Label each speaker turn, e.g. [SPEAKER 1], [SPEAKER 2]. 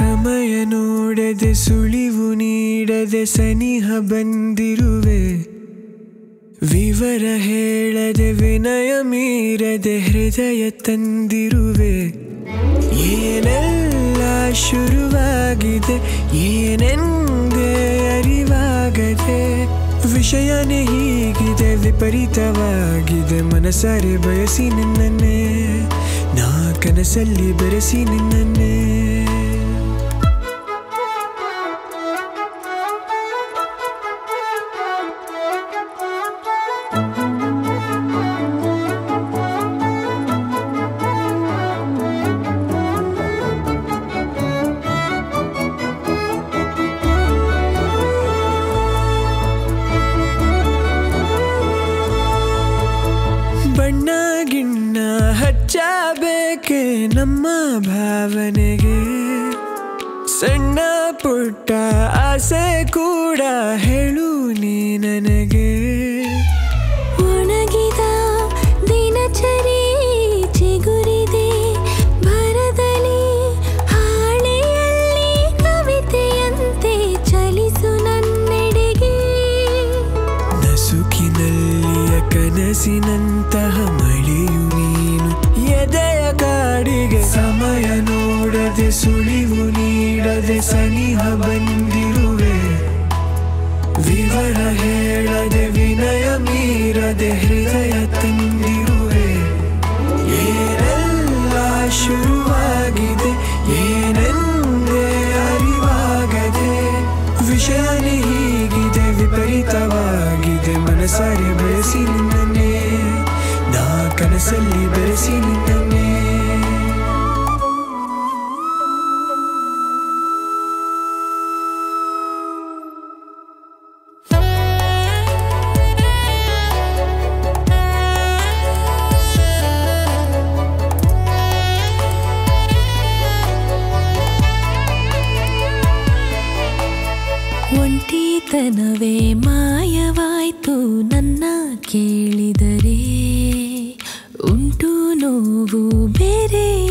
[SPEAKER 1] ಸಮಯ ನೋಡದೆ ಸುಳಿವು ನೀಡದೆ ಸನಿಹ ಬಂದಿರುವೆ ವಿವರ ಹೇಳದೆ ವಿನಯ ಮೀರದೆ ಹೃದಯ ತಂದಿರುವೆ ಏನೆಲ್ಲ ಶುರುವಾಗಿದೆ ಏನೆಂದೇ ಅರಿವಾಗದೆ ವಿಷಯನೇ ಹೀಗಿದೆ ವಿಪರೀತವಾಗಿದೆ ಮನಸಾರೆ ಬಯಸಿ ನಿನ್ನನ್ನೇ ನಾ ಕನಸಲ್ಲಿ ಬೆರೆಸಿ ನಿನ್ನನ್ನೇ ಬಣ್ಣ ಗಿಣ್ಣ ಹಚ್ಚಬೇಕೆ ನಮ್ಮ ಭಾವನೆಗೆ ಸಣ್ಣ ಪುಟ್ಟ ಆಸೆ ಕೂಡ ಹೇಳು ನೀ ನನಗೆ
[SPEAKER 2] ಒಣಗಿದ ದಿನಚರಿ ಚಿಗುರಿದೆ ಭರದಲ್ಲಿ ಹಾಳೆಯಲ್ಲಿ ಕವಿತೆಯಂತೆ ಚಲಿಸು ನನ್ನೆಡೆಗೆ
[SPEAKER 1] ನಸುಕಿನಲ್ಲಿಯ ಕನಸಿನಂತಹ ಮಳೆಯು ನೀನು ಎದೆಯ ಕಾಡಿಗೆ ಸಮಯ ನೋಡದೆ ಸುಳಿವು ನೀಡದೆ ಸನಿಹ ಬಂದಿರುವೆ ವಿವರ ಹೇಳದೆ ವಿನಯ ಮೀರದೆ ಹೃದಯ ತಂದಿರುವೆ ಏನೆಲ್ಲ ಶುರುವಾಗಿದೆ ಏನೆಂದೇ ಅರಿವಾಗದೆ ವಿಷಯನೇ ಹೀಗಿದೆ ವಿಪರೀತವಾಗಿದೆ ಮನಸಾರೆ ಬೆಳೆಸಿ ನಿನ್ನನ್ನೇ ನಾ ಕನಸಲ್ಲಿ ಬೆರೆಸಿ ನಿನ್ನನ್ನೇ
[SPEAKER 2] ಒಂಟಿತನವೇ ಮಾಯವಾಯ್ತು ನನ್ನ ಕೇಳಿದರೆ ಉಂಟು ನೋವು ಬೇರೆ